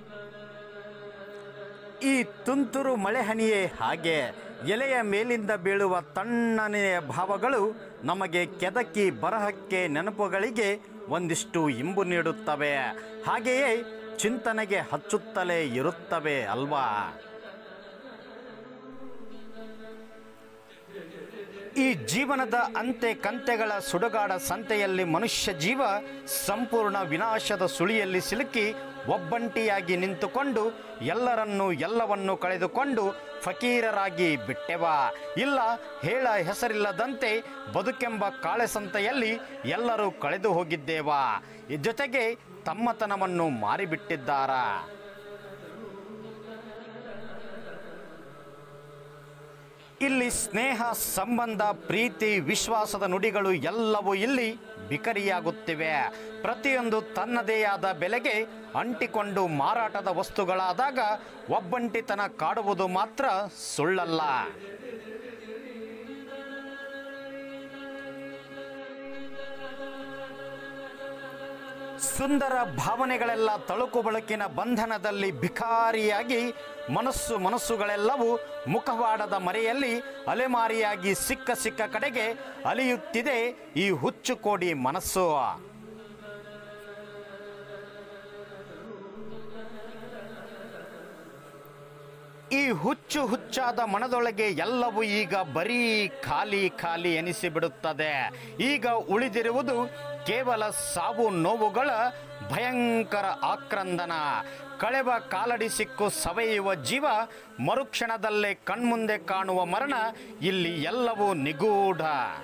ಈ ತುಂತುರು ಮಳೆಹನಿಯೇ ಹಾಗೆ ಎಲೆಯ ಮೇಲಿಂದ ಬೀಳುವ ತಣ್ಣನೆಯ ಭಾವಗಳು ನಮಗೆ ಕೆದಕಿ ಬರಹಕ್ಕೆ ನೆನಪುಗಳಿಗೆ ಒಂದಿಷ್ಟು ಇಂಬು ನೀಡುತ್ತವೆ ಹಾಗೆಯೇ ಚಿಂತನೆಗೆ ಹಚ್ಚುತ್ತಲೇ ಇರುತ್ತವೆ ಅಲ್ವಾ ಈ ಜೀವನದ ಅಂತೆ ಕಂತೆಗಳ ಸುಡುಗಾಡ ಸಂತೆಯಲ್ಲಿ ಮನುಷ್ಯ ಜೀವ ಸಂಪೂರ್ಣ ವಿನಾಶದ ಸುಳಿಯಲ್ಲಿ ಸಿಲುಕಿ ಒಬ್ಬಂಟಿಯಾಗಿ ನಿಂತುಕೊಂಡು ಎಲ್ಲರನ್ನೂ ಎಲ್ಲವನ್ನೂ ಕಳೆದುಕೊಂಡು ಫಕೀರರಾಗಿ ಬಿಟ್ಟೆವ ಇಲ್ಲ ಹೇಳ ಹೆಸರಿಲ್ಲದಂತೆ ಬದುಕೆಂಬ ಕಾಳೆಸಂತೆಯಲ್ಲಿ ಎಲ್ಲರೂ ಕಳೆದು ಹೋಗಿದ್ದೇವಾ ಈ ಜೊತೆಗೆ ತಮ್ಮತನವನ್ನು ಮಾರಿಬಿಟ್ಟಿದ್ದಾರಾ ಇಲ್ಲಿ ಸ್ನೇಹ ಸಂಬಂಧ ಪ್ರೀತಿ ವಿಶ್ವಾಸದ ನುಡಿಗಳು ಎಲ್ಲವೂ ಇಲ್ಲಿ ಬಿಕರಿಯಾಗುತ್ತಿವೆ ಪ್ರತಿಯೊಂದು ತನ್ನದೇ ಆದ ಬೆಲೆಗೆ ಅಂಟಿಕೊಂಡು ಮಾರಾಟದ ವಸ್ತುಗಳಾದಾಗ ಒಬ್ಬಂಟಿತನ ಕಾಡುವುದು ಮಾತ್ರ ಸುಳ್ಳಲ್ಲ ಸುಂದರ ಭಾವನೆಗಳೆಲ್ಲ ತಳುಕು ಬೆಳಕಿನ ಬಂಧನದಲ್ಲಿ ಭಿಕಾರಿಯಾಗಿ ಮನಸ್ಸು ಮನಸ್ಸುಗಳೆಲ್ಲವೂ ಮುಖವಾಡದ ಮರೆಯಲ್ಲಿ ಅಲೆಮಾರಿಯಾಗಿ ಸಿಕ್ಕ ಸಿಕ್ಕ ಕಡೆಗೆ ಅಲಿಯುತ್ತಿದೆ ಈ ಹುಚ್ಚು ಕೋಡಿ ಮನಸ್ಸು ಈ ಹುಚ್ಚು ಹುಚ್ಚಾದ ಮನದೊಳಗೆ ಎಲ್ಲವೂ ಈಗ ಬರೀ ಖಾಲಿ ಖಾಲಿ ಎನಿಸಿಬಿಡುತ್ತದೆ ಈಗ ಉಳಿದಿರುವುದು ಕೇವಲ ಸಾವು ನೋವುಗಳ ಭಯಂಕರ ಆಕ್ರಂದನ ಕಳೆವ ಕಾಲಡಿ ಸಿಕ್ಕು ಸವೆಯುವ ಜೀವ ಮರುಕ್ಷಣದಲ್ಲೇ ಕಣ್ಮುಂದೆ ಕಾಣುವ ಮರಣ ಇಲ್ಲಿ ಎಲ್ಲವೂ ನಿಗೂಢ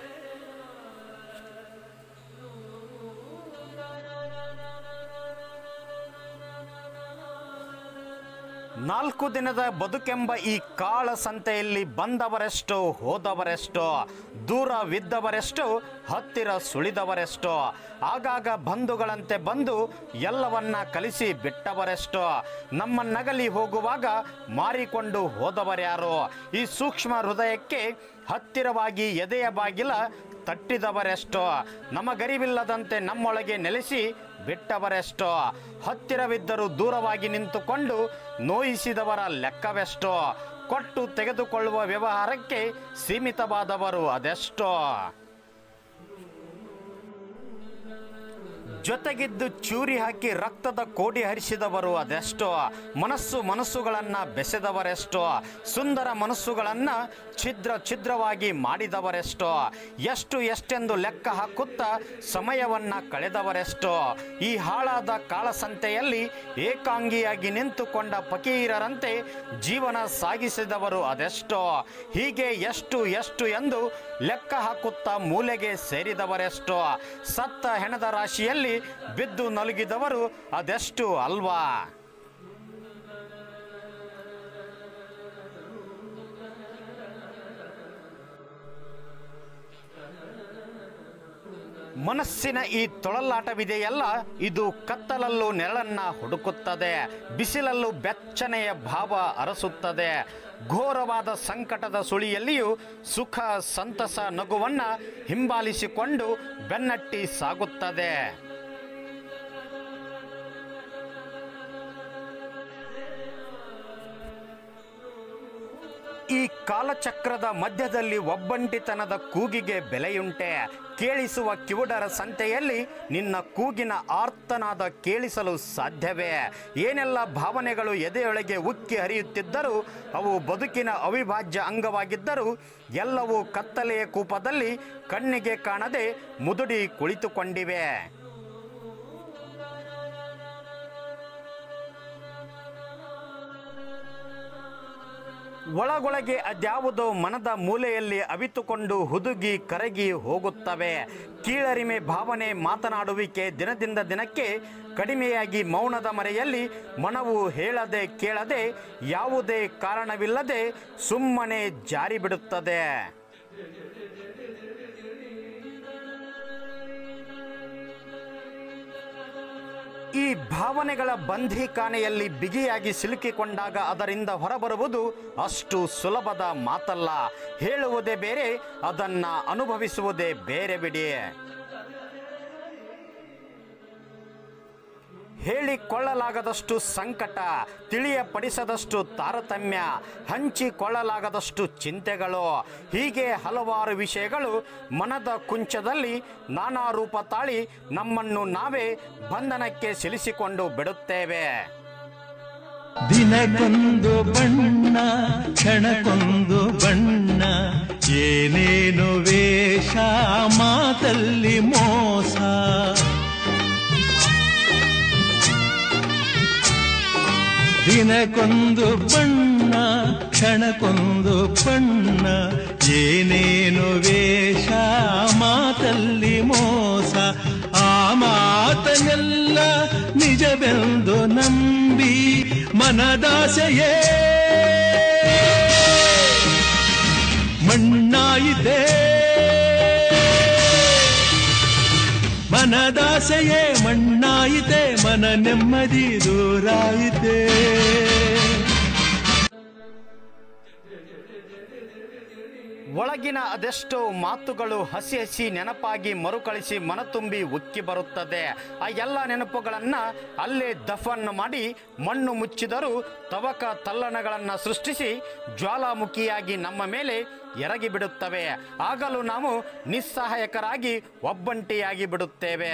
ನಾಲ್ಕು ದಿನದ ಬದುಕೆಂಬ ಈ ಕಾಳ ಸಂತೆಯಲ್ಲಿ ಬಂದವರೆಷ್ಟೋ ಹೋದವರೆಷ್ಟೋ ದೂರವಿದ್ದವರೆಷ್ಟೋ ಹತ್ತಿರ ಸುಳಿದವರೆಷ್ಟೋ ಆಗಾಗ ಬಂಧುಗಳಂತೆ ಬಂದು ಎಲ್ಲವನ್ನ ಕಲಿಸಿ ಬಿಟ್ಟವರೆಷ್ಟೋ ನಮ್ಮ ನಗಲಿ ಹೋಗುವಾಗ ಮಾರಿಕೊಂಡು ಹೋದವರ್ಯಾರೋ ಈ ಸೂಕ್ಷ್ಮ ಹೃದಯಕ್ಕೆ ಹತ್ತಿರವಾಗಿ ಎದೆಯ ಬಾಗಿಲ ತಟ್ಟಿದವರೆಷ್ಟೋ ನಮಗರಿವಿಲ್ಲದಂತೆ ನಮ್ಮೊಳಗೆ ನೆಲೆಸಿ ಬಿಟ್ಟವರೆಷ್ಟೋ ಹತ್ತಿರವಿದ್ದರೂ ದೂರವಾಗಿ ನಿಂತುಕೊಂಡು ನೋಯಿಸಿದವರ ಲೆಕ್ಕವೆಷ್ಟೋ ಕೊಟ್ಟು ತೆಗೆದುಕೊಳ್ಳುವ ವ್ಯವಹಾರಕ್ಕೆ ಸೀಮಿತವಾದವರು ಅದೆಷ್ಟೋ ಜೊತೆಗಿದ್ದು ಚೂರಿ ಹಾಕಿ ರಕ್ತದ ಕೋಡಿ ಹರಿಸಿದವರು ಅದೆಷ್ಟೋ ಮನಸ್ಸು ಮನಸ್ಸುಗಳನ್ನ ಬೆಸೆದವರೆಷ್ಟೋ ಸುಂದರ ಮನಸ್ಸುಗಳನ್ನ ಛಿದ್ರ ಛಿದ್ರವಾಗಿ ಮಾಡಿದವರೆಷ್ಟೋ ಎಷ್ಟು ಎಷ್ಟೆಂದು ಲೆಕ್ಕ ಹಾಕುತ್ತಾ ಸಮಯವನ್ನ ಕಳೆದವರೆಷ್ಟೋ ಈ ಹಾಳಾದ ಕಾಳಸಂತೆಯಲ್ಲಿ ಏಕಾಂಗಿಯಾಗಿ ನಿಂತುಕೊಂಡ ಫಕೀರರಂತೆ ಜೀವನ ಸಾಗಿಸಿದವರು ಅದೆಷ್ಟೋ ಹೀಗೆ ಎಷ್ಟು ಎಷ್ಟು ಎಂದು ಲೆಕ್ಕ ಹಾಕುತ್ತಾ ಮೂಲೆಗೆ ಸೇರಿದವರೆಷ್ಟೋ ಸತ್ತ ಹೆಣದ ರಾಶಿಯಲ್ಲಿ ಬಿದ್ದು ನಲುಗಿದವರು ಅದೆಷ್ಟು ಅಲ್ವಾ ಮನಸ್ಸಿನ ಈ ತೊಳಲಾಟವಿದೆಯಲ್ಲ ಇದು ಕತ್ತಲಲ್ಲೂ ನೆರಳನ್ನ ಹುಡುಕುತ್ತದೆ ಬಿಸಿಲಲ್ಲೂ ಬೆಚ್ಚನೆಯ ಭಾವ ಅರಸುತ್ತದೆ ಘೋರವಾದ ಸಂಕಟದ ಸುಳಿಯಲ್ಲಿಯೂ ಸುಖ ಸಂತಸ ನಗುವನ್ನ ಹಿಂಬಾಲಿಸಿಕೊಂಡು ಬೆನ್ನಟ್ಟಿ ಸಾಗುತ್ತದೆ ಈ ಕಾಲಚಕ್ರದ ಮಧ್ಯದಲ್ಲಿ ಒಬ್ಬಂಟಿತನದ ಕೂಗಿಗೆ ಬೆಲೆಯುಂಟೆ ಕೇಳಿಸುವ ಕಿವುಡರ ಸಂತೆಯಲ್ಲಿ ನಿನ್ನ ಕೂಗಿನ ಆರ್ತನಾದ ಕೇಳಿಸಲು ಸಾಧ್ಯವೇ ಏನೆಲ್ಲ ಭಾವನೆಗಳು ಎದೆಯೊಳಗೆ ಉಕ್ಕಿ ಹರಿಯುತ್ತಿದ್ದರೂ ಅವು ಬದುಕಿನ ಅವಿಭಾಜ್ಯ ಅಂಗವಾಗಿದ್ದರೂ ಎಲ್ಲವೂ ಕತ್ತಲೆಯ ಕೂಪದಲ್ಲಿ ಕಣ್ಣಿಗೆ ಕಾಣದೆ ಮುದುಡಿ ಕುಳಿತುಕೊಂಡಿವೆ ಒಳಗೊಳಗೆ ಅದ್ಯಾವುದೋ ಮನದ ಮೂಲೆಯಲ್ಲಿ ಅವಿತುಕೊಂಡು ಹುದುಗಿ ಕರಗಿ ಹೋಗುತ್ತವೆ ಕೀಳರಿಮೆ ಭಾವನೆ ಮಾತನಾಡುವಿಕೆ ದಿನದಿಂದ ದಿನಕ್ಕೆ ಕಡಿಮೆಯಾಗಿ ಮೌನದ ಮರೆಯಲ್ಲಿ ಮನವು ಹೇಳದೆ ಕೇಳದೆ ಯಾವುದೇ ಕಾರಣವಿಲ್ಲದೆ ಸುಮ್ಮನೆ ಜಾರಿ ಬಿಡುತ್ತದೆ ಈ ಭಾವನೆಗಳ ಬಂಧೀಖಾನೆಯಲ್ಲಿ ಬಿಗಿಯಾಗಿ ಸಿಲುಕಿಕೊಂಡಾಗ ಅದರಿಂದ ಹೊರಬರುವುದು ಅಷ್ಟು ಸುಲಭದ ಮಾತಲ್ಲ ಹೇಳುವುದೇ ಬೇರೆ ಅದನ್ನ ಅನುಭವಿಸುವುದೇ ಬೇರೆ ಬಿಡಿ ಹೇಳಿಕೊಳ್ಳಲಾಗದಷ್ಟು ಸಂಕಟ ತಿಳಿಯಪಡಿಸದಷ್ಟು ತಾರತಮ್ಯ ಹಂಚಿಕೊಳ್ಳಲಾಗದಷ್ಟು ಚಿಂತೆಗಳು ಹೀಗೆ ಹಲವಾರು ವಿಷಯಗಳು ಮನದ ಕುಂಚದಲ್ಲಿ ನಾನಾ ರೂಪ ತಾಳಿ ನಮ್ಮನ್ನು ನಾವೇ ಬಂಧನಕ್ಕೆ ಸಿಲಿಸಿಕೊಂಡು ಬಿಡುತ್ತೇವೆ ದಿನಕ್ಕೊಂದು ಬಣ್ಣ ಕ್ಷಣಕ್ಕೊಂದು ಬಣ್ಣ ಏನೇನು ವೇಷ ಮಾತಲ್ಲಿ ಮೋಸ ದಿನಕ್ಕೊಂದು ಬಣ್ಣ ಕ್ಷಣಕ್ಕೊಂದು ಬಣ್ಣ ಏನೇನು ವೇಷ ಮಾತಲ್ಲಿ ಮೋಸ ಆ ಮಾತನೆಲ್ಲ ನಿಜವೆಂದು ನಂಬಿ ಮನದಾಸೆಯೇ ಮಣ್ಣಾಯಿತೆ ಮನದಾಸೆಯೇ ಮಣ್ಣಾಯಿತೆ ಮನ ನೆಮ್ಮದಿ ದೂರಾಯಿತೆ ಒಳಗಿನ ಅದೆಷ್ಟೋ ಮಾತುಗಳು ಹಸಿ ಹಸಿ ನೆನಪಾಗಿ ಮರುಕಳಿಸಿ ಮನ ತುಂಬಿ ಉಕ್ಕಿ ಬರುತ್ತದೆ ಆ ಎಲ್ಲ ನೆನಪುಗಳನ್ನು ಅಲ್ಲೇ ದಫನ್ ಮಾಡಿ ಮಣ್ಣು ಮುಚ್ಚಿದರೂ ತವಕ ತಲ್ಲಣಗಳನ್ನು ಸೃಷ್ಟಿಸಿ ಜ್ವಾಲಾಮುಖಿಯಾಗಿ ನಮ್ಮ ಮೇಲೆ ಎರಗಿ ಬಿಡುತ್ತವೆ ಆಗಲೂ ನಾವು ನಿಸ್ಸಹಾಯಕರಾಗಿ ಒಬ್ಬಂಟಿಯಾಗಿ ಬಿಡುತ್ತೇವೆ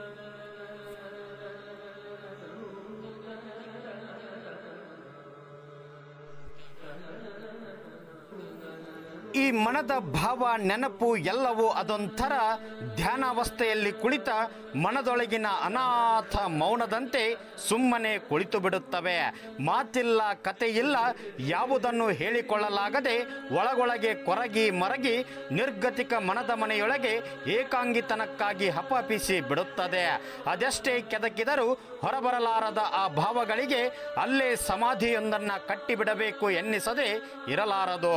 ಈ ಮನದ ಭಾವ ನೆನಪು ಎಲ್ಲವೂ ಅದೊಂಥರ ಧ್ಯಾನಾವಸ್ಥೆಯಲ್ಲಿ ಕುಳಿತ ಮನದೊಳಗಿನ ಅನಾಥ ಮೌನದಂತೆ ಸುಮ್ಮನೆ ಕುಳಿತು ಬಿಡುತ್ತವೆ ಮಾತಿಲ್ಲ ಕಥೆಯಿಲ್ಲ ಯಾವುದನ್ನು ಹೇಳಿಕೊಳ್ಳಲಾಗದೆ ಒಳಗೊಳಗೆ ಕೊರಗಿ ಮರಗಿ ನಿರ್ಗತಿಕ ಮನದ ಮನೆಯೊಳಗೆ ಏಕಾಂಗಿತನಕ್ಕಾಗಿ ಹಪಪಿಸಿ ಬಿಡುತ್ತದೆ ಅದೆಷ್ಟೇ ಕೆದಕಿದರೂ ಹೊರಬರಲಾರದ ಆ ಭಾವಗಳಿಗೆ ಅಲ್ಲೇ ಸಮಾಧಿಯೊಂದನ್ನು ಕಟ್ಟಿಬಿಡಬೇಕು ಎನ್ನಿಸದೆ ಇರಲಾರದು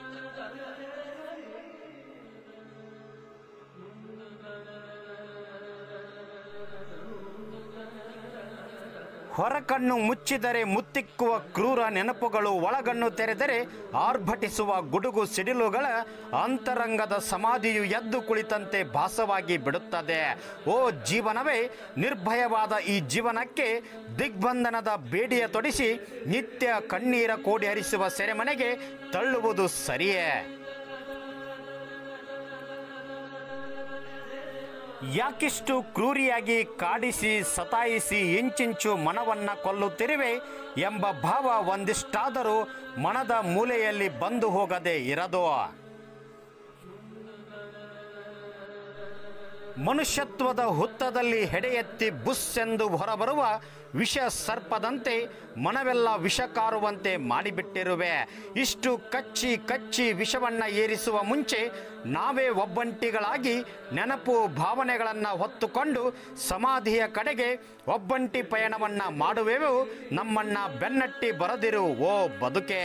ಹೊರಕಣ್ಣು ಮುಚ್ಚಿದರೆ ಮುತ್ತಿಕ್ಕುವ ಕ್ರೂರ ನೆನಪುಗಳು ಒಳಗಣ್ಣು ತೆರೆದರೆ ಆರ್ಭಟಿಸುವ ಗುಡುಗು ಸಿಡಿಲುಗಳ ಅಂತರಂಗದ ಸಮಾಧಿಯು ಎದ್ದು ಕುಳಿತಂತೆ ಭಾಸವಾಗಿ ಬಿಡುತ್ತದೆ ಓ ಜೀವನವೇ ನಿರ್ಭಯವಾದ ಈ ಜೀವನಕ್ಕೆ ದಿಗ್ಬಂಧನದ ಬೇಡಿಯ ತೊಡಿಸಿ ನಿತ್ಯ ಕಣ್ಣೀರ ಕೋಡಿ ಹರಿಸುವ ಸೆರೆಮನೆಗೆ ತಳ್ಳುವುದು ಸರಿಯೇ ಯಾಕಿಷ್ಟು ಕ್ರೂರಿಯಾಗಿ ಕಾಡಿಸಿ ಸತಾಯಿಸಿ ಇಂಚಿಂಚು ಮನವನ್ನ ಕೊಲ್ಲುತ್ತಿರುವೆ ಎಂಬ ಭಾವ ಒಂದಿಷ್ಟಾದರೂ ಮನದ ಮೂಲೆಯಲ್ಲಿ ಬಂದು ಹೋಗದೆ ಇರದು ಮನುಷ್ಯತ್ವದ ಹುತ್ತದಲ್ಲಿ ಹೆಡೆಯೆತ್ತಿ ಬುಸ್ ಎಂದು ಹೊರಬರುವ ವಿಷ ಸರ್ಪದಂತೆ ಮನವೆಲ್ಲ ವಿಷ ಕಾರುವಂತೆ ಮಾಡಿಬಿಟ್ಟಿರುವೆ ಇಷ್ಟು ಕಚ್ಚಿ ಕಚ್ಚಿ ವಿಷವನ್ನ ಏರಿಸುವ ಮುಂಚೆ ನಾವೇ ಒಬ್ಬಂಟಿಗಳಾಗಿ ನೆನಪು ಭಾವನೆಗಳನ್ನು ಹೊತ್ತುಕೊಂಡು ಸಮಾಧಿಯ ಕಡೆಗೆ ಒಬ್ಬಂಟಿ ಪಯಣವನ್ನ ಮಾಡುವೆವು ನಮ್ಮನ್ನ ಬೆನ್ನಟ್ಟಿ ಬರದಿರು ಓ ಬದುಕೆ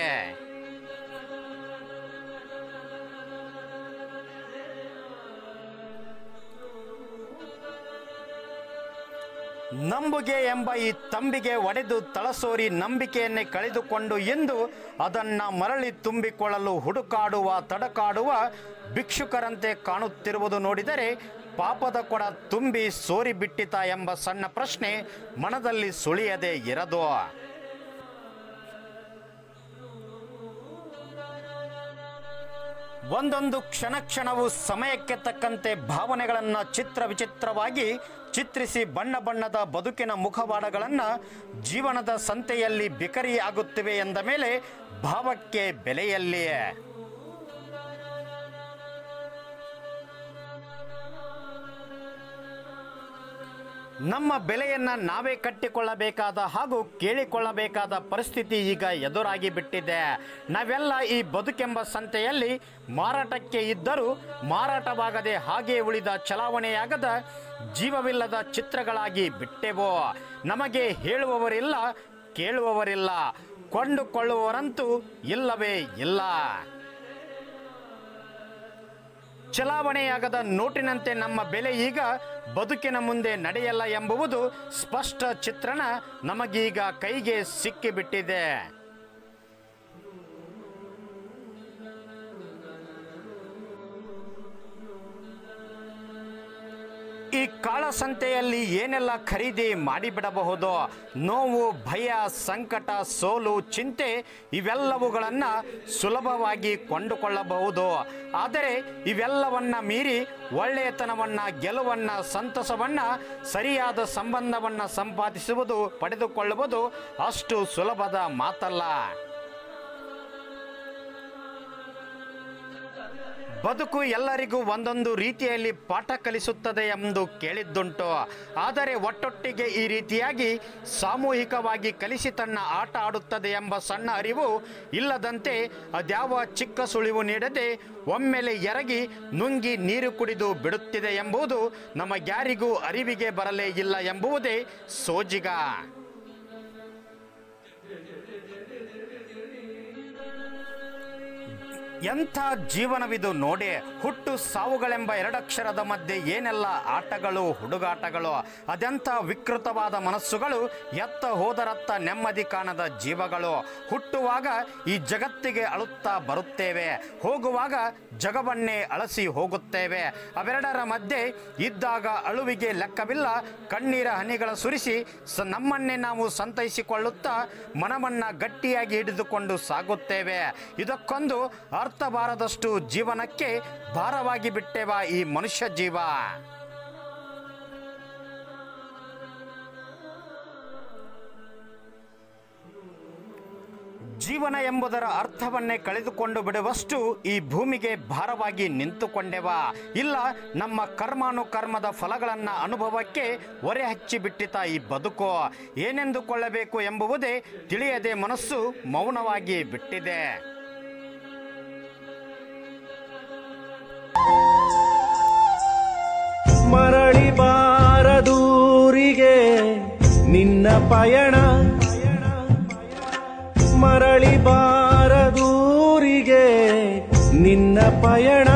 ನಂಬುಗೆ ಎಂಬ ಈ ತಂಬಿಗೆ ಒಡೆದು ತಳಸೋರಿ ನಂಬಿಕೆಯನ್ನೇ ಕಳೆದುಕೊಂಡು ಎಂದು ಅದನ್ನ ಮರಳಿ ತುಂಬಿಕೊಳ್ಳಲು ಹುಡುಕಾಡುವ ತಡಕಾಡುವ ಭಿಕ್ಷುಕರಂತೆ ಕಾಣುತ್ತಿರುವುದು ನೋಡಿದರೆ ಪಾಪದ ಕೊಡ ತುಂಬಿ ಸೋರಿ ಬಿಟ್ಟಿತ ಎಂಬ ಸಣ್ಣ ಪ್ರಶ್ನೆ ಮನದಲ್ಲಿ ಸುಳಿಯದೆ ಇರದು ಒಂದೊಂದು ಕ್ಷಣ ಕ್ಷಣವು ಸಮಯಕ್ಕೆ ತಕ್ಕಂತೆ ಭಾವನೆಗಳನ್ನು ಚಿತ್ರ ವಿಚಿತ್ರವಾಗಿ ಚಿತ್ರಿಸಿ ಬಣ್ಣ ಬಣ್ಣದ ಬದುಕಿನ ಮುಖವಾಡಗಳನ್ನು ಜೀವನದ ಸಂತೆಯಲ್ಲಿ ಬಿಕರಿ ಆಗುತ್ತಿವೆ ಎಂದ ಮೇಲೆ ಭಾವಕ್ಕೆ ಬೆಲೆಯಲ್ಲಿಯೇ ನಮ್ಮ ಬೆಲೆಯನ್ನ ನಾವೇ ಕಟ್ಟಿಕೊಳ್ಳಬೇಕಾದ ಹಾಗೂ ಕೇಳಿಕೊಳ್ಳಬೇಕಾದ ಪರಿಸ್ಥಿತಿ ಈಗ ಎದುರಾಗಿ ಬಿಟ್ಟಿದೆ ನಾವೆಲ್ಲ ಈ ಬದುಕೆಂಬ ಸಂತೆಯಲ್ಲಿ ಮಾರಾಟಕ್ಕೆ ಇದ್ದರೂ ಮಾರಾಟವಾಗದೆ ಹಾಗೆ ಉಳಿದ ಚಲಾವಣೆಯಾಗದ ಜೀವವಿಲ್ಲದ ಚಿತ್ರಗಳಾಗಿ ಬಿಟ್ಟೆವು ನಮಗೆ ಹೇಳುವವರಿಲ್ಲ ಕೇಳುವವರಿಲ್ಲ ಕೊಂಡುಕೊಳ್ಳುವವರಂತೂ ಇಲ್ಲವೇ ಇಲ್ಲ ಚಲಾವಣೆಯಾಗದ ನೋಟಿನಂತೆ ನಮ್ಮ ಬೆಲೆ ಈಗ ಬದುಕಿನ ಮುಂದೆ ನಡೆಯಲ್ಲ ಎಂಬುವುದು ಸ್ಪಷ್ಟ ಚಿತ್ರಣ ನಮಗೀಗ ಕೈಗೆ ಸಿಕ್ಕಿಬಿಟ್ಟಿದೆ ಈ ಕಾಳಸಂತೆಯಲ್ಲಿ ಏನೆಲ್ಲ ಖರೀದಿ ಮಾಡಿಬಿಡಬಹುದು ನೋವು ಭಯ ಸಂಕಟ ಸೋಲು ಚಿಂತೆ ಇವೆಲ್ಲವುಗಳನ್ನು ಸುಲಭವಾಗಿ ಕೊಂಡುಕೊಳ್ಳಬಹುದು ಆದರೆ ಇವೆಲ್ಲವನ್ನ ಮೀರಿ ಒಳ್ಳೆಯತನವನ್ನ ಗೆಲುವನ್ನ ಸಂತಸವನ್ನ ಸರಿಯಾದ ಸಂಬಂಧವನ್ನ ಸಂಪಾದಿಸುವುದು ಪಡೆದುಕೊಳ್ಳುವುದು ಅಷ್ಟು ಸುಲಭದ ಮಾತಲ್ಲ ಬದುಕು ಎಲ್ಲರಿಗೂ ಒಂದೊಂದು ರೀತಿಯಲ್ಲಿ ಪಾಠ ಕಲಿಸುತ್ತದೆ ಎಂದು ಕೇಳಿದ್ದುಂಟು ಆದರೆ ಒಟ್ಟೊಟ್ಟಿಗೆ ಈ ರೀತಿಯಾಗಿ ಸಾಮೂಹಿಕವಾಗಿ ಕಲಿಸಿ ತನ್ನ ಆಟ ಆಡುತ್ತದೆ ಎಂಬ ಸಣ್ಣ ಅರಿವು ಇಲ್ಲದಂತೆ ಅದ್ಯಾವ ಚಿಕ್ಕ ಸುಳಿವು ನೀಡದೆ ಒಮ್ಮೆಲೆ ಎರಗಿ ನುಂಗಿ ನೀರು ಕುಡಿದು ಬಿಡುತ್ತಿದೆ ಎಂಬುದು ನಮಗ್ಯಾರಿಗೂ ಅರಿವಿಗೆ ಬರಲೇ ಇಲ್ಲ ಎಂಬುವುದೇ ಸೋಜಿಗ ಎಂಥ ಜೀವನವಿದು ನೋಡಿ ಹುಟ್ಟು ಸಾವುಗಳೆಂಬ ಎರಡಕ್ಷರದ ಮಧ್ಯೆ ಏನೆಲ್ಲ ಆಟಗಳು ಹುಡುಗಾಟಗಳು ಅದೆಂಥ ವಿಕೃತವಾದ ಮನಸ್ಸುಗಳು ಎತ್ತ ಹೋದರತ್ತ ನೆಮ್ಮದಿ ಕಾಣದ ಜೀವಗಳು ಹುಟ್ಟುವಾಗ ಈ ಜಗತ್ತಿಗೆ ಅಳುತ್ತಾ ಬರುತ್ತೇವೆ ಹೋಗುವಾಗ ಜಗವನ್ನೇ ಅಳಸಿ ಹೋಗುತ್ತೇವೆ ಅವೆರಡರ ಮಧ್ಯೆ ಇದ್ದಾಗ ಅಳುವಿಗೆ ಲೆಕ್ಕವಿಲ್ಲ ಕಣ್ಣೀರ ಹನಿಗಳ ಸುರಿಸಿ ಸ ನಮ್ಮನ್ನೇ ನಾವು ಸಂತೈಸಿಕೊಳ್ಳುತ್ತಾ ಮನವನ್ನ ಗಟ್ಟಿಯಾಗಿ ಹಿಡಿದುಕೊಂಡು ಸಾಗುತ್ತೇವೆ ಇದಕ್ಕೊಂದು ಅರ್ಥ ಬಾರದಷ್ಟು ಜೀವನಕ್ಕೆ ಭಾರವಾಗಿ ಬಿಟ್ಟೆವ ಈ ಮನುಷ್ಯ ಜೀವ ಜೀವನ ಎಂಬುದರ ಅರ್ಥವನ್ನೇ ಕಳೆದುಕೊಂಡು ಬಿಡುವಷ್ಟು ಈ ಭೂಮಿಗೆ ಭಾರವಾಗಿ ನಿಂತುಕೊಂಡೆವ ಇಲ್ಲ ನಮ್ಮ ಕರ್ಮಾನುಕರ್ಮದ ಫಲಗಳನ್ನ ಅನುಭವಕ್ಕೆ ಹೊರೆ ಹಚ್ಚಿ ಬಿಟ್ಟಿತ ಈ ಬದುಕು ಏನೆಂದುಕೊಳ್ಳಬೇಕು ಎಂಬುವುದೇ ತಿಳಿಯದೆ ಮನಸ್ಸು ಮೌನವಾಗಿ ಬಿಟ್ಟಿದೆ ಮರಳಿ ಬಾರದೂರಿಗೆ ನಿನ್ನ ಪಯಣ ಮರಳಿ ಬಾರದೂರಿಗೆ ನಿನ್ನ ಪಯಣ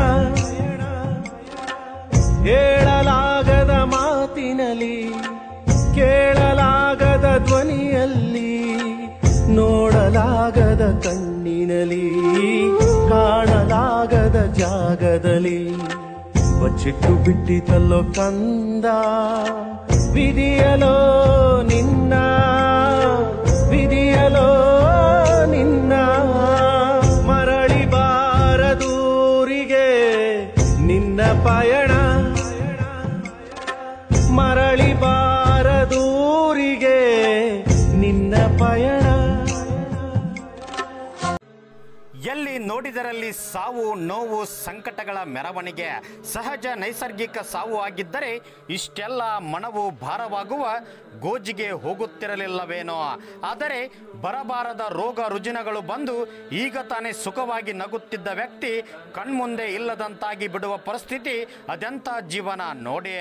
ಹೇಳಲಾಗದ ಮಾತಿನಲ್ಲಿ ಕೇಳಲಾಗದ ಧ್ವನಿಯಲ್ಲಿ ನೋಡಲಾಗದ ಕಣ್ಣಿನಲ್ಲಿ ಕಾಣಲಾಗದ ಜಾಗದಲ್ಲಿ ಬಚ್ಚಿಟ್ಟು ಬಿಟ್ಟಿತಲ್ಲೋ ಕಂದ ವಿಧಿಯಲೋ ನಿನ್ನ ವಿಧಿಯಲೋ ನಿನ್ನ ಮರಳಿ ಬಾರದೂರಿಗೆ ನಿನ್ನ ಪಯಣ ಮರಳಿ ಬಾರದೂರಿಗೆ ನಿನ್ನ ಪಯಣ ಎಲ್ಲಿ ನೋಡಿದರಲ್ಲಿ ಸಾವು ನೋವು ಸಂಕಟಗಳ ಮೆರವಣಿಗೆ ಸಹಜ ನೈಸರ್ಗಿಕ ಸಾವು ಆಗಿದ್ದರೆ ಇಷ್ಟೆಲ್ಲ ಮನವು ಭಾರವಾಗುವ ಗೋಜಿಗೆ ಹೋಗುತ್ತಿರಲಿಲ್ಲವೇನೋ ಆದರೆ ಬರಬಾರದ ರೋಗ ರುಜಿನಗಳು ಬಂದು ಈಗ ತಾನೇ ಸುಖವಾಗಿ ನಗುತ್ತಿದ್ದ ವ್ಯಕ್ತಿ ಕಣ್ಮುಂದೆ ಇಲ್ಲದಂತಾಗಿ ಬಿಡುವ ಪರಿಸ್ಥಿತಿ ಅದೆಂಥ ಜೀವನ ನೋಡಿ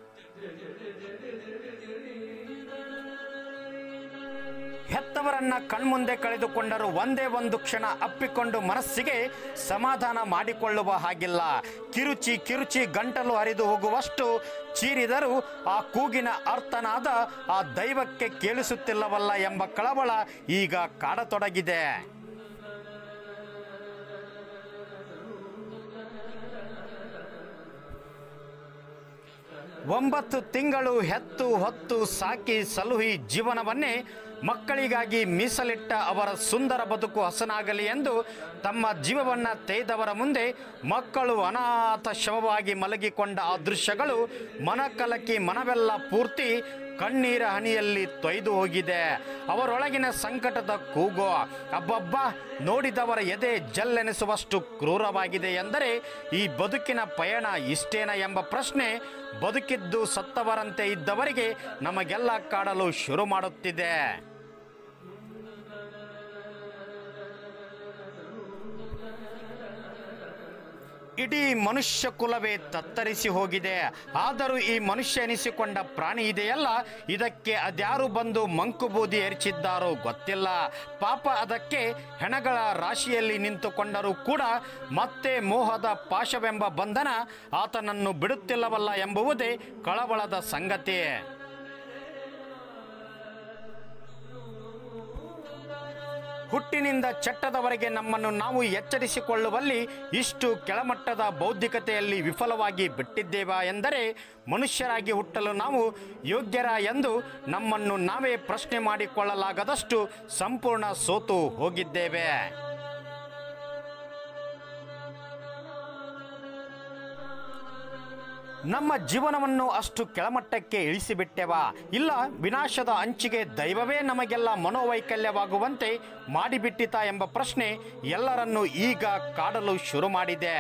ಹೆತ್ತವರನ್ನ ಕಣ್ಮುಂದೆ ಕಳೆದುಕೊಂಡರೂ ಒಂದೇ ಒಂದು ಕ್ಷಣ ಅಪ್ಪಿಕೊಂಡು ಮನಸ್ಸಿಗೆ ಸಮಾಧಾನ ಮಾಡಿಕೊಳ್ಳುವ ಹಾಗಿಲ್ಲ ಕಿರುಚಿ ಕಿರುಚಿ ಗಂಟಲು ಹರಿದು ಹೋಗುವಷ್ಟು ಚೀರಿದರೂ ಆ ಕೂಗಿನ ಅರ್ಥನಾದ ಆ ದೈವಕ್ಕೆ ಕೇಳಿಸುತ್ತಿಲ್ಲವಲ್ಲ ಎಂಬ ಕಳವಳ ಈಗ ಕಾಡತೊಡಗಿದೆ ಒಂಬತ್ತು ತಿಂಗಳು ಹೆತ್ತು ಹೊತ್ತು ಸಾಕಿ ಸಲುಹಿ ಜೀವನವನ್ನೇ ಮಕ್ಕಳಿಗಾಗಿ ಮೀಸಲಿಟ್ಟ ಅವರ ಸುಂದರ ಬದುಕು ಹಸನಾಗಲಿ ಎಂದು ತಮ್ಮ ಜೀವವನ್ನ ತೆಯ್ದವರ ಮುಂದೆ ಮಕ್ಕಳು ಅನಾಥ ಶವವಾಗಿ ಮಲಗಿಕೊಂಡ ಆ ದೃಶ್ಯಗಳು ಮನಕಲಕಿ ಮನವೆಲ್ಲ ಪೂರ್ತಿ ಕಣ್ಣೀರ ಹನಿಯಲ್ಲಿ ತೊಯ್ದು ಹೋಗಿದೆ ಅವರೊಳಗಿನ ಸಂಕಟದ ಕೂಗು ಅಬ್ಬಬ್ಬ ನೋಡಿದವರ ಎದೆ ಜಲ್ಲೆನಿಸುವಷ್ಟು ಕ್ರೂರವಾಗಿದೆ ಎಂದರೆ ಈ ಬದುಕಿನ ಪಯಣ ಇಷ್ಟೇನ ಎಂಬ ಪ್ರಶ್ನೆ ಬದುಕಿದ್ದು ಸತ್ತವರಂತೆ ಇದ್ದವರಿಗೆ ನಮಗೆಲ್ಲ ಕಾಡಲು ಶುರು ಮಾಡುತ್ತಿದೆ ಇಡೀ ಮನುಷ್ಯ ಕುಲವೇ ತತ್ತರಿಸಿ ಹೋಗಿದೆ ಆದರೂ ಈ ಮನುಷ್ಯ ಎನಿಸಿಕೊಂಡ ಪ್ರಾಣಿ ಇದೆಯಲ್ಲ ಇದಕ್ಕೆ ಅದ್ಯಾರು ಬಂದು ಮಂಕು ಬೂದಿ ಎರಚಿದ್ದಾರೋ ಗೊತ್ತಿಲ್ಲ ಪಾಪ ಅದಕ್ಕೆ ಹೆಣಗಳ ರಾಶಿಯಲ್ಲಿ ನಿಂತುಕೊಂಡರೂ ಕೂಡ ಮತ್ತೆ ಮೋಹದ ಪಾಶವೆಂಬ ಬಂಧನ ಆತನನ್ನು ಬಿಡುತ್ತಿಲ್ಲವಲ್ಲ ಎಂಬುವುದೇ ಕಳವಳದ ಸಂಗತಿ ಹುಟ್ಟಿನಿಂದ ಚಟ್ಟದವರೆಗೆ ನಮ್ಮನ್ನು ನಾವು ಎಚ್ಚರಿಸಿಕೊಳ್ಳುವಲ್ಲಿ ಇಷ್ಟು ಕೆಳಮಟ್ಟದ ಬೌದ್ಧಿಕತೆಯಲ್ಲಿ ವಿಫಲವಾಗಿ ಬಿಟ್ಟಿದ್ದೇವಾ ಎಂದರೆ ಮನುಷ್ಯರಾಗಿ ಹುಟ್ಟಲು ನಾವು ಯೋಗ್ಯರ ಎಂದು ನಮ್ಮನ್ನು ನಾವೇ ಪ್ರಶ್ನೆ ಮಾಡಿಕೊಳ್ಳಲಾಗದಷ್ಟು ಸಂಪೂರ್ಣ ಸೋತು ಹೋಗಿದ್ದೇವೆ ನಮ್ಮ ಜೀವನವನ್ನು ಅಷ್ಟು ಕೆಳಮಟ್ಟಕ್ಕೆ ಇಳಿಸಿಬಿಟ್ಟೆವಾ ಇಲ್ಲ ವಿನಾಶದ ಅಂಚಿಗೆ ದೈವವೇ ನಮಗೆಲ್ಲ ಮನೋವೈಕಲ್ಯವಾಗುವಂತೆ ಮಾಡಿಬಿಟ್ಟಿತಾ ಎಂಬ ಪ್ರಶ್ನೆ ಎಲ್ಲರನ್ನೂ ಈಗ ಕಾಡಲು ಶುರು ಮಾಡಿದೆ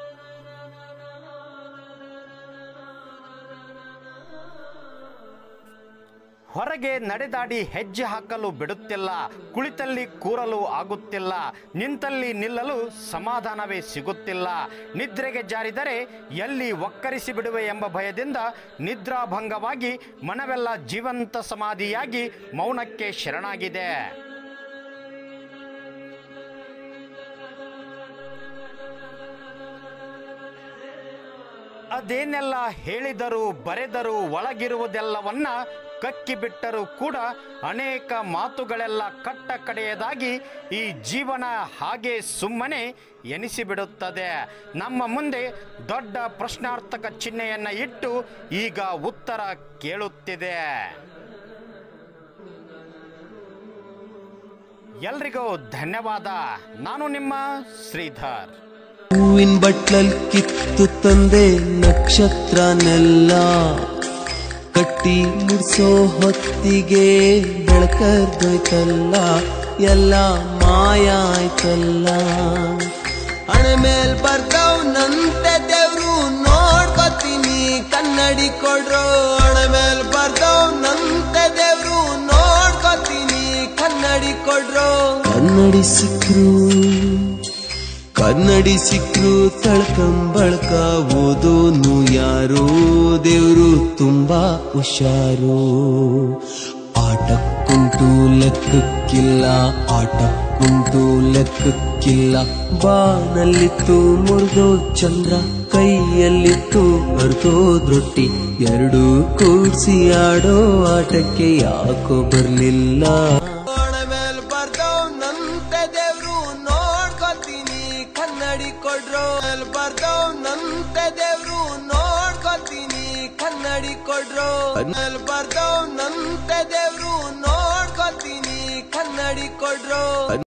ಹೊರಗೆ ನಡೆದಾಡಿ ಹೆಜ್ಜೆ ಹಾಕಲು ಬಿಡುತ್ತಿಲ್ಲ ಕುಳಿತಲ್ಲಿ ಕೂರಲು ಆಗುತ್ತಿಲ್ಲ ನಿಂತಲ್ಲಿ ನಿಲ್ಲಲು ಸಮಾಧಾನವೇ ಸಿಗುತ್ತಿಲ್ಲ ನಿದ್ರೆಗೆ ಜಾರಿದರೆ ಎಲ್ಲಿ ಒಕ್ಕರಿಸಿ ಬಿಡುವೆ ಎಂಬ ಭಯದಿಂದ ನಿದ್ರಾಭಂಗವಾಗಿ ಮನವೆಲ್ಲ ಜೀವಂತ ಸಮಾಧಿಯಾಗಿ ಮೌನಕ್ಕೆ ಶರಣಾಗಿದೆ ಅದೇನೆಲ್ಲ ಹೇಳಿದರು ಬರೆದರು ಒಳಗಿರುವುದೆಲ್ಲವನ್ನ ಕಕ್ಕಿಬಿಟ್ಟರೂ ಕೂಡ ಅನೇಕ ಮಾತುಗಳೆಲ್ಲ ಕಟ್ಟ ಕಡೆಯದಾಗಿ ಈ ಜೀವನ ಹಾಗೆ ಸುಮ್ಮನೆ ಎನಿಸಿಬಿಡುತ್ತದೆ ನಮ್ಮ ಮುಂದೆ ದೊಡ್ಡ ಪ್ರಶ್ನಾರ್ಥಕ ಚಿಹ್ನೆಯನ್ನ ಇಟ್ಟು ಈಗ ಉತ್ತರ ಕೇಳುತ್ತಿದೆ ಎಲ್ರಿಗೂ ಧನ್ಯವಾದ ನಾನು ನಿಮ್ಮ ಶ್ರೀಧರ್ ಹೂವಿನ ಬಟ್ಲಲ್ ಕಿತ್ತು ತಂದೆ ನಕ್ಷತ್ರನೆಲ್ಲ ಕಟ್ಟಿ ಮುಡ್ಸೋ ಹೊತ್ತಿಗೆ ಬೆಳಕರ್ದೋಯ್ತಲ್ಲ ಎಲ್ಲ ಮಾಯ ಆಯ್ತಲ್ಲ ಹಣೆ ಮೇಲ್ ಬರ್ದವ್ನಂತೆ ದೇವ್ರು ನೋಡ್ಕೊತೀನಿ ಕನ್ನಡಿ ಕೊಡ್ರೋ ಹಣೆ ಮೇಲ್ ಬರ್ದವ್ನಂತೆ ದೇವ್ರು ನೋಡ್ಕೊತೀನಿ ಕನ್ನಡಿ ಕೊಡ್ರೋ ಕನ್ನಡಿ ಸಿಕ್ರು ಕನ್ನಡಿ ಸಿಕ್ರು ತಳ್ಕಂಬಳ್ಕ ಓದೋನು ಯಾರೋ ದೇವ್ರು ತುಂಬಾ ಹುಷಾರು ಆಟಕ್ಕುಂಟು ಲೆಕ್ಕಕ್ಕಿಲ್ಲ ಆಟಕ್ಕುಂಟು ಲೆಕ್ಕಕ್ಕಿಲ್ಲ ಬಾನಲ್ಲಿತ್ತು ಮುರಿದೋ ಚಂದ್ರ ಕೈಯಲ್ಲಿತ್ತು ಹರಿದೋದ್ರೊಟ್ಟಿ ಎರಡು ಕೂಡ್ಸಿ ಆಡೋ ಆಟಕ್ಕೆ ಯಾಕೋ ಬರ್ಲಿಲ್ಲ ಮೇಲ್ ಬರ್ದವ್ನಂತೆ ದೇವ್ರು ನೋಡ್ಕೊತೀನಿ ಕನ್ನಡಿ ಕೊಡ್ರೋ ಮೇಲ್ ಬರ್ದವ್ನಂತೆ ದೇವ್ರು ನೋಡ್ಕೊತೀನಿ ಕನ್ನಡಿ ಕೊಡ್ರೋ ಮೇಲ್ ಬರ್ದವ್ನಂತೆ ದೇವ್ರು ನೋಡ್ಕೊತೀನಿ ಕನ್ನಡಿ ಕೊಡ್ರೋ